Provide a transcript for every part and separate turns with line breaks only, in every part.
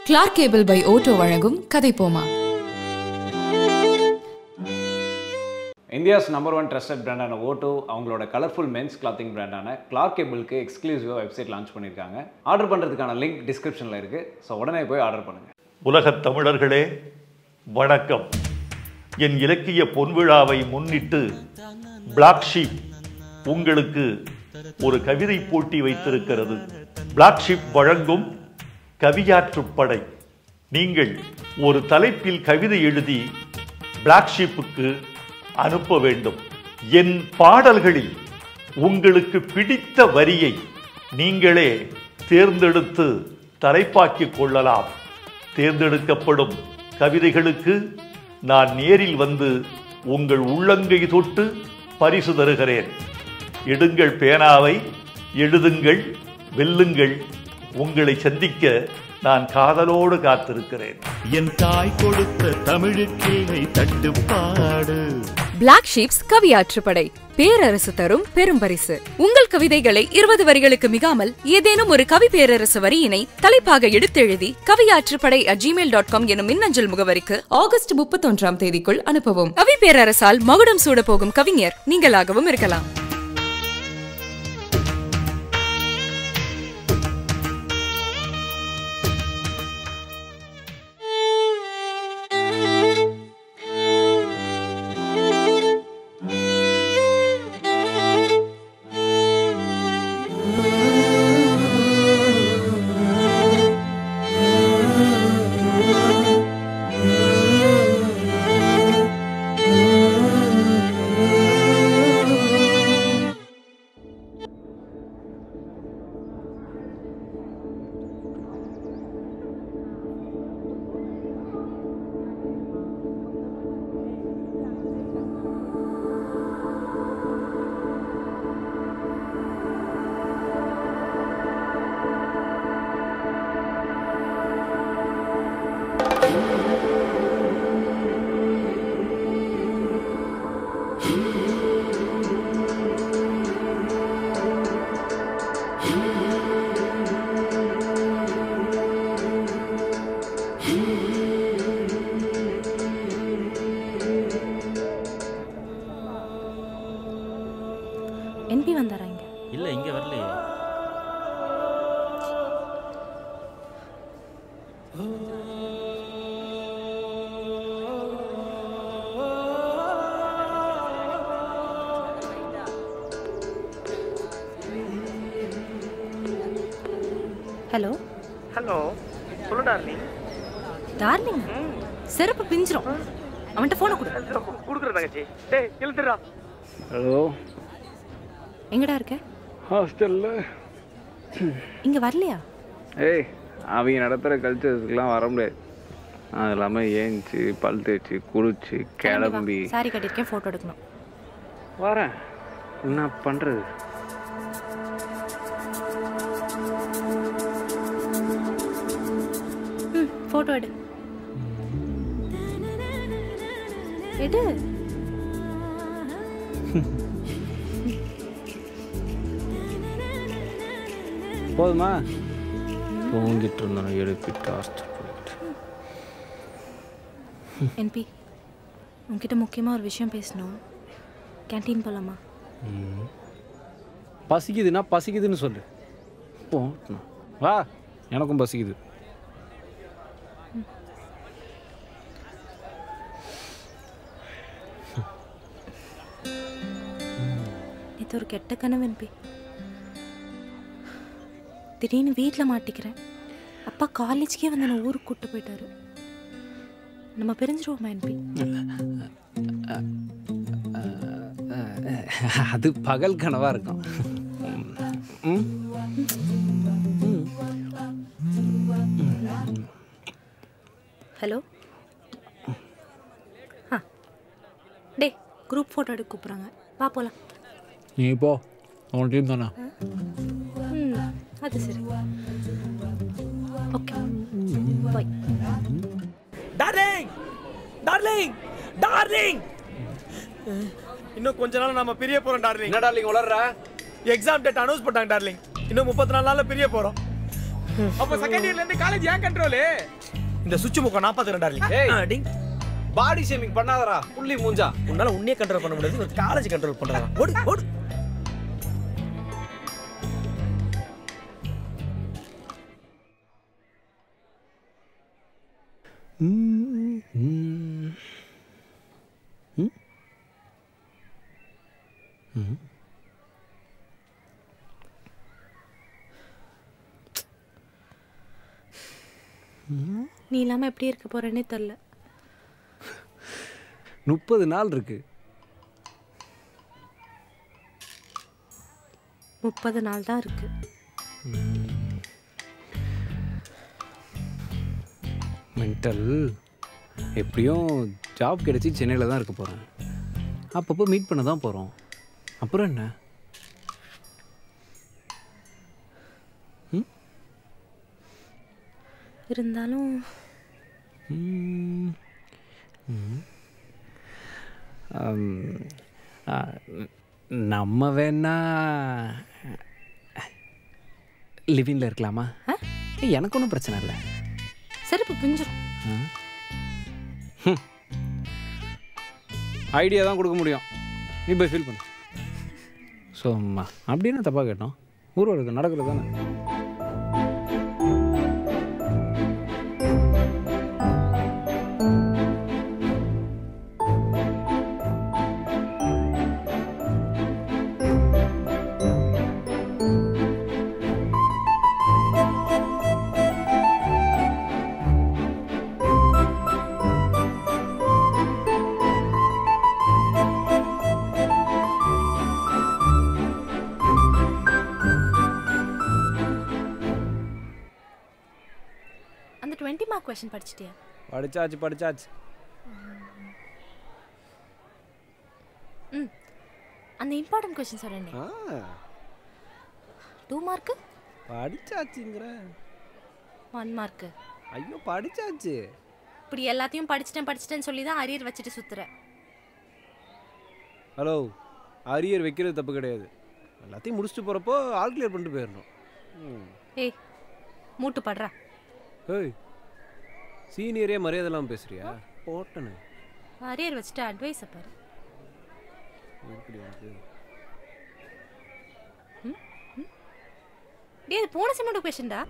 Clark cable by Otto வழங்கும் கதை போமா
இந்தியாஸ் நம்பர் ஒன் ட்ரஸ்டட் பிராண்டான ஓட்டோ அவங்களோட கலர்ஃபுல் மென்ஸ் கிளாத்திங் பிராண்டான கிளார்க் கேபிளுக்கு எக்ஸ்க்ளூசிவாக வெப்சைட் லான்ச் பண்ணியிருக்காங்க ஆர்டர் பண்ணுறதுக்கான லிங்க் டிஸ்கிரிப்ஷனில் இருக்குது ஸோ உடனே போய் ஆர்டர் பண்ணுங்கள்
உலகத் தமிழர்களே வணக்கம் என் இலக்கிய பொன்விழாவை முன்னிட்டு பிளாக் ஷீப் உங்களுக்கு ஒரு கவிதை போட்டி வைத்திருக்கிறது பிளாக் ஷீப் வழங்கும் கவியாற்றுப்படை நீங்கள் ஒரு தலைப்பில் கவிதை எழுதி பிளாக் ஷீப்புக்கு அனுப்ப வேண்டும் என் பாடல்களில் உங்களுக்கு பிடித்த வரியை நீங்களே தேர்ந்தெடுத்து தலைப்பாக்கிக் கொள்ளலாம் தேர்ந்தெடுக்கப்படும் கவிதைகளுக்கு நான் நேரில் வந்து உங்கள் உள்ளங்கை தொட்டு பரிசு தருகிறேன் எடுங்கள் பேனாவை எழுதுங்கள் வெல்லுங்கள் உங்களை சந்திக்க நான் காதலோடு காத்திருக்கிறேன்
என் தாய் கொடுத்த தமிழுக்கிளை தட்டுப்பாடு
பிளாக் ஷீப்ஸ் கவியாற்றுப்படை பேரரசு தரும் பெரும் பரிசு உங்கள் கவிதைகளை இருபது வரிகளுக்கு மிகாமல் ஏதேனும் ஒரு கவி பேரரசு வரியினை தலைப்பாக எடுத்தெழுதி கவியாற்றுப்படை அட் ஜிமெயில் டாட் காம் எனும் மின்னஞ்சல் முகவரிக்கு
ஆகஸ்ட் முப்பத்தொன்றாம் தேதிக்குள் அனுப்பவும்
கவி பேரரசால் மகுடம் சூட போகும் கவிஞர் நீங்களாகவும் இருக்கலாம்
என்பி வந்தாரா இங்க
இல்ல இங்க வரலையே
ஹலோ
ஹலோ சொல்லு டார்லிங்
டார்லிங் செருப்பு பிஞ்சிரும் அவன்கிட்ட போனை கொடு
கொடுக்குற தங்கச்சி டேய் இழுத்துடா ஹலோ
எங்கடா இருக்க
ஹாஸ்டலில்
இங்க வரலையா
ஏய் அவங்க நடத்துகிற கல்ச்சர்ஸ்க்குலாம் வர முடியாது அது இல்லாமல் ஏஞ்சி பல் தேய்ச்சி குளிச்சு கிளம்பி
சாரி கட்டிருக்கேன் போட்டோ எடுக்கணும்
வரேன் என்ன பண்ணுறது
ம் போட்டோ எடு எடு
போதுமா தூங்கிட்டு இருந்தோம் எழுப்பி டார்ச்சர் பண்ணிட்டு
என்பி உன்கிட்ட முக்கியமா ஒரு விஷயம் பேசணும் கேண்டீன் போலாமா
பசிக்குதுன்னா பசிக்குதுன்னு சொல்லு
போ
வா எனக்கும் பசிக்குது
இது ஒரு கெட்ட கனவு என்பி திடீர்னு வீட்டில் மாட்டிக்கிறேன் அப்பா காலேஜ்க்கே வந்து என்னை ஊருக்கு கூப்பிட்டு போயிட்டாரு நம்ம பிரிஞ்சிருவோமா என்பி
அது பகல் கனவா இருக்கும் ம்.
ஹலோ ஆ டே குரூப் ஃபோட்டோ எடுக்க கூப்பிட்றாங்க வா போகலாம்
நீ போ உன் டீம் தானே
ம் அது சரி okay bye
darling darling darling இன்னும் கொஞ்ச நாள் நாம பிரிய போறோம் டார்லிங்
என்ன டார்லிங் வளர்ற
எக்ஸாம் டேட் அனௌன்ஸ் பண்ணாங்க டார்லிங் இன்னும் முப்பத்தி நாலு நாள்ல பிரிய போறோம் அப்ப செகண்ட் இயர்ல இருந்து காலேஜ் ஏன் கண்ட்ரோல் இந்த சுவிட்ச் முக்கம் நாற்பத்தி ரெண்டாயிரம்
ஏய்.
டிங்
பாடி ஷேமிங் பண்ணாதடா புள்ளி மூஞ்சா
உன்னால உன்னையே கண்ட்ரோல் பண்ண முடியாது ஒரு காலேஜ் கண்ட்ரோல் பண்றாங்க ஓடு ஓடு
நீ இல்லாம எப்படி இருக்க போறேன்னே தெரில
முப்பது நாள் இருக்கு
முப்பது நாள் தான் இருக்கு
மென்டல் எப்படியும் ஜாப் கிடைச்சி சென்னையில் தான் இருக்க போகிறேன் அப்பப்போ மீட் பண்ண தான் போகிறோம் அப்புறம் என்ன
இருந்தாலும்
ம். ம். அம், ஆ, நம்ம வேணா லிவிங்கில் இருக்கலாமா எனக்கு ஒன்றும் பிரச்சனை இல்லை
செருப்பு பிஞ்சிரும்
ஐடியா தான் கொடுக்க முடியும் நீ போய் ஃபீல் பண்ணு ஸோ அம்மா அப்படின்னு தப்பாக கேட்டோம் ஊர்வலுக்கு நடக்கிறது தானே
அந்த டுவெண்ட்டி மார்க் கொஷின் படிச்சிட்டியா
படிச்சாச்சு படிச்சாச்சு
ம் அந்த இம்பார்ட்டன்ட் கொஷின் சொல்கிறேன்
ஆ
டூ மார்க்கு
படிச்சாச்சுங்கிற
ஒன் மார்க்கு
ஐயோ படிச்சாச்சு
இப்படி எல்லாத்தையும் படிச்சிட்டேன் படிச்சிட்டேன்னு சொல்லி தான் அரியர் வச்சுட்டு சுத்துறேன்
ஹலோ அரியர் வைக்கிறது தப்பு கிடையாது எல்லாத்தையும் முடிச்சுட்டு போகிறப்போ ஆல் கிளியர் பண்ணிட்டு போயிடணும் ம்.
ஏய் மூட்டு படுறா
ஏய் சீனியரே மரியாதை இல்லாமல் பேசுறியா போட்டனு
அரியர் வச்சுட்டு அட்வைஸை பாரு
எப்படி உனக்கு
டேய் இது போன செம்மோட கொஷின்டா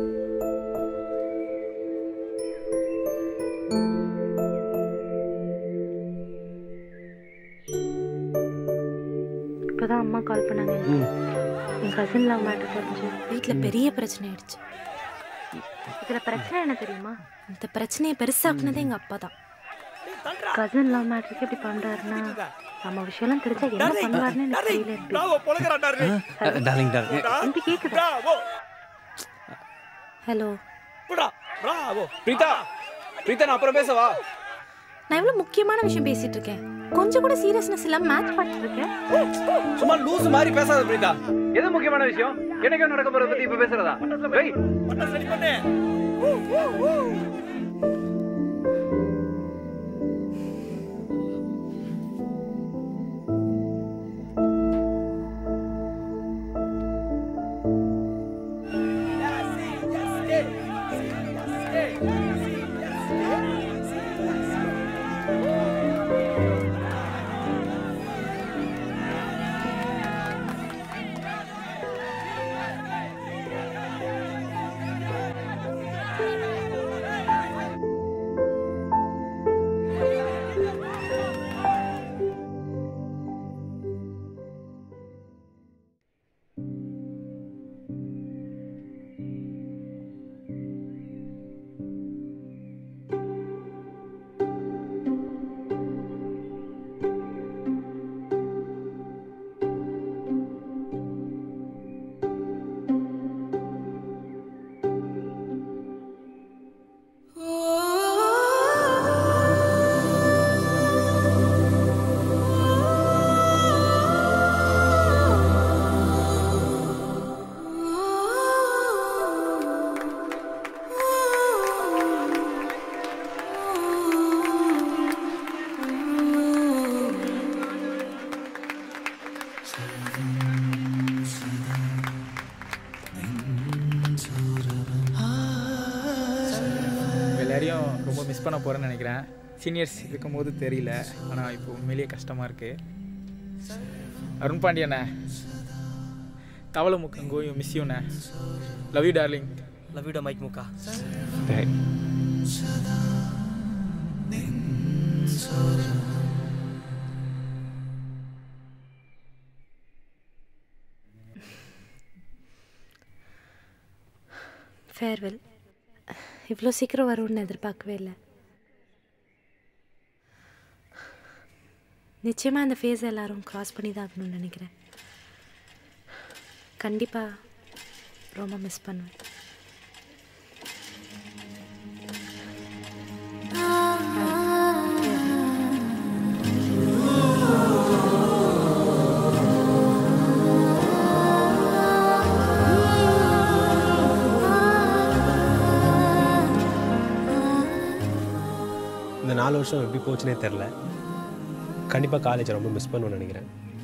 இப்போதான் அம்மா கால் பண்ணாங்க என் கசின் லவ் மேட்டர் தெரிஞ்சு வீட்டில் பெரிய பிரச்சனை ஆயிடுச்சு இதில் பிரச்சனை என்ன தெரியுமா இந்த பிரச்சனையை பெருசாக்குனதே எங்கள் அப்பா தான் கசின் லவ் மேட்டருக்கு இப்படி பண்ணுறாருன்னா நம்ம விஷயம்லாம் தெரிஞ்சா என்ன பண்ணுவாருன்னு எனக்கு தெரியல எம்பி.
பிராவோ பொலகரா டார்லிங்
டார்லிங் டார்லிங்
எம்பி கேக்குதா
பிராவோ
ஹலோ
புடா பிராவோ
பிரீதா பிரீதா நான் அப்புறம் பேசவா
நான் எவ்வளோ முக்கியமான விஷயம் பேசிட்டு இருக்கேன் கொஞ்சம் கூட சீரியஸ்னஸ் இல்லாம மேட்ச் பண்ணிட்டு இருக்கேன்
சும்மா லூஸ் மாதிரி பேசாத பிரீதா எது முக்கியமான விஷயம் எனக்கு நடக்க போறத பத்தி இப்ப பேசுறதா வெய்
பட்டா சரி பண்ணு எல்லாரையும் ரொம்ப மிஸ் பண்ண போகிறேன்னு நினைக்கிறேன் சீனியர்ஸ் இருக்கும்போது தெரியல ஆனால் இப்போ உண்மையிலேயே கஷ்டமாக இருக்குது அருண் பாண்டியண்ணே தவளை முக்கங்கோயும் மிஸ் யூண்ணே love you darling
love you மைக் முக்கா
டேய்
ஃபேர்வெல் இவ்வளோ சீக்கிரம் வரும்னு எதிர்பார்க்கவே இல்லை நிச்சயமாக அந்த ஃபேஸ் எல்லாரும் க்ராஸ் பண்ணி தான் ஆகணும்னு நினைக்கிறேன் கண்டிப்பாக ரொம்ப மிஸ் பண்ணுவேன்
இந்த நாலு வருஷம் எப்படி போச்சுனே தெரில கண்டிப்பாக காலேஜை ரொம்ப மிஸ் பண்ணுவேன்னு நினைக்கிறேன்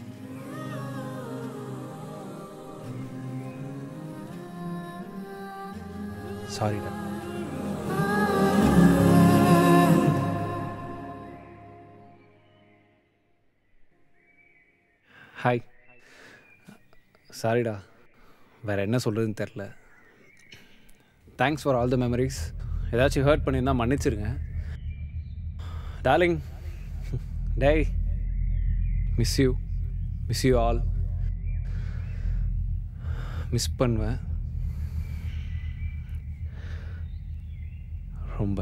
சாரிடா
ஹாய் சாரிடா வேறு என்ன சொல்கிறதுன்னு தெரில thanks for all the memories ஏதாச்சும் ஹர்ட் பண்ணியிருந்தா மன்னிச்சிருங்க டார்லிங் டேய் miss you miss you all miss பண்ணுவேன் ரொம்ப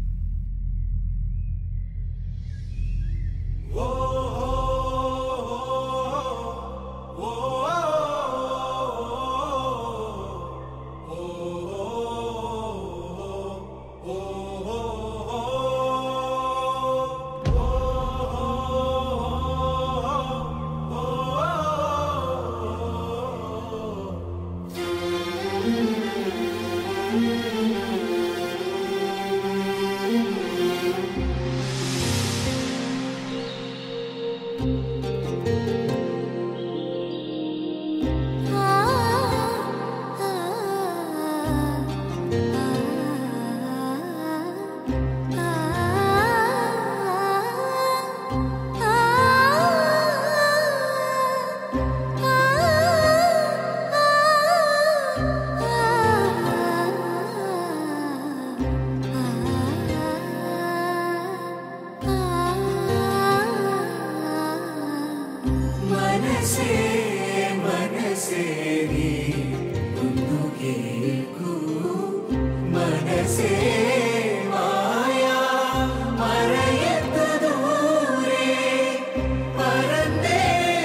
మనసే మనసే నీ ముందుకేకు మనసే മായാ മറയത്ത് ദൂരെ പറന്നേ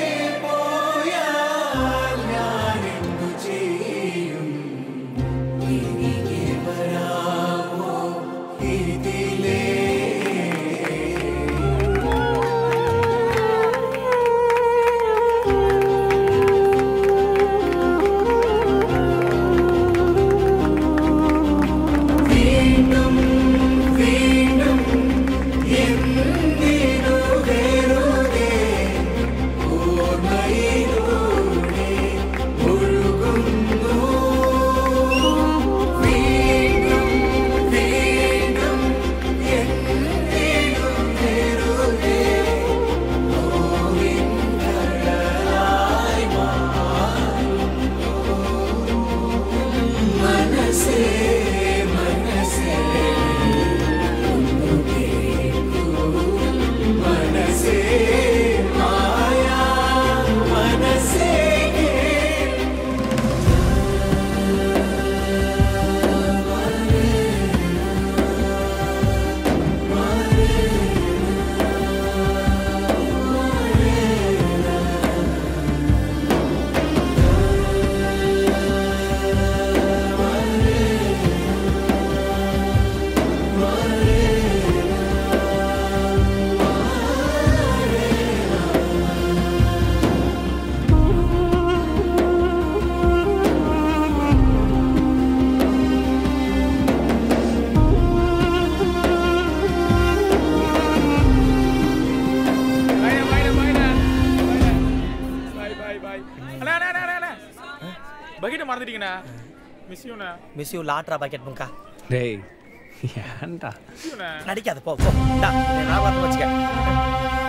പോയാൽ ഞാൻ എന്തു ചെയ്യും തിരികെ വരാമോ ഇതിലേ വീണ്ടും വീണ്ടും എന്തിനു വെറുതെ ഓർമ്മയിലൂടെ ഒഴുകുന്നു വീണ്ടും വീണ്ടും എന്തിനു വെറുതെ നോവിൻ കടലായി മാറുന്നു മനസ്സേ മനസ്സേ ഒന്ന് കേൾക്കൂ മനസ്സേ മായാ മനസ്സേ
bye bye bye bye bye bye அண்ணா அண்ணா அண்ணா அண்ணா பக்கெட்டை மறந்துட்டீங்கண்ணா மிஸ் யூண்ணா
மிஸ் யூ லாட்ரா பாக்கெட் முக்கா
டேய் ஏன்டா
நடிக்காத போ போ டா இதை நான் பார்த்து வச்சுக்க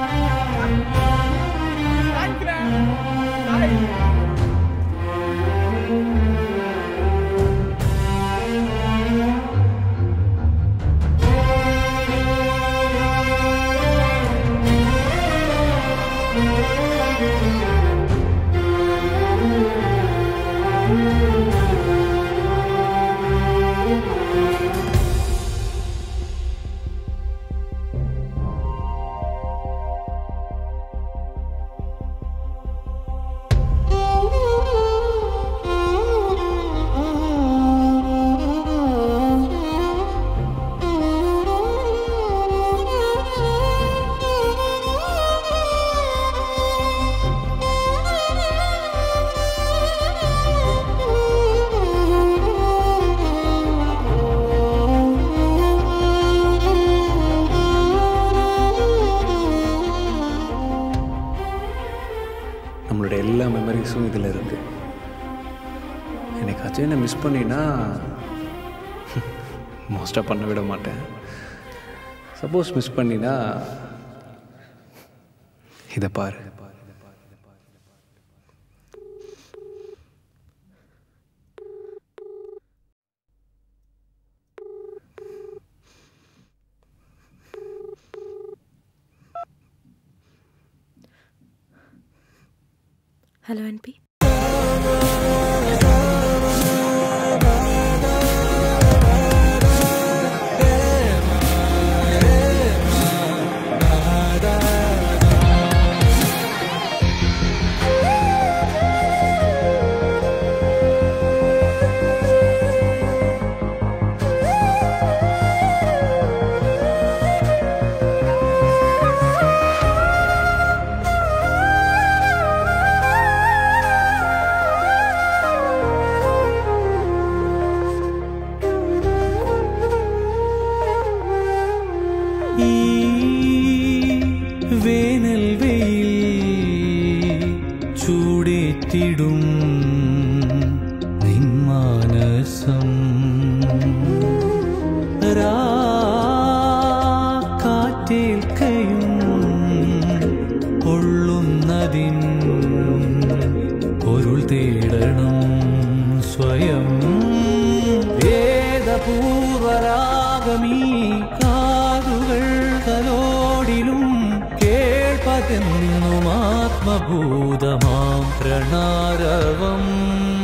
நம்மளோட எல்லா மெமரிஸும் இதில் இருக்கு என்னைக்காச்சும் என்ன மிஸ் பண்ணினா மோஸ்ட்டாக பண்ண விட மாட்டேன் சப்போஸ் மிஸ் பண்ணினா இதை பாரு
ஹலோ என்பி
ഈ വേനൽ വെയിൽ ചൂടേറ്റിടും നിന്മാനസം കാറ്റേൽക്കയും കൊള്ളുന്നതിൻ പൊരുൾ തേടണം സ്വയം വേദപൂർവരാഗമീ കാതുകൾ തലോടിലും കേൾപ്പതെന്നും ആത്മഭൂതമാം പ്രണാരവം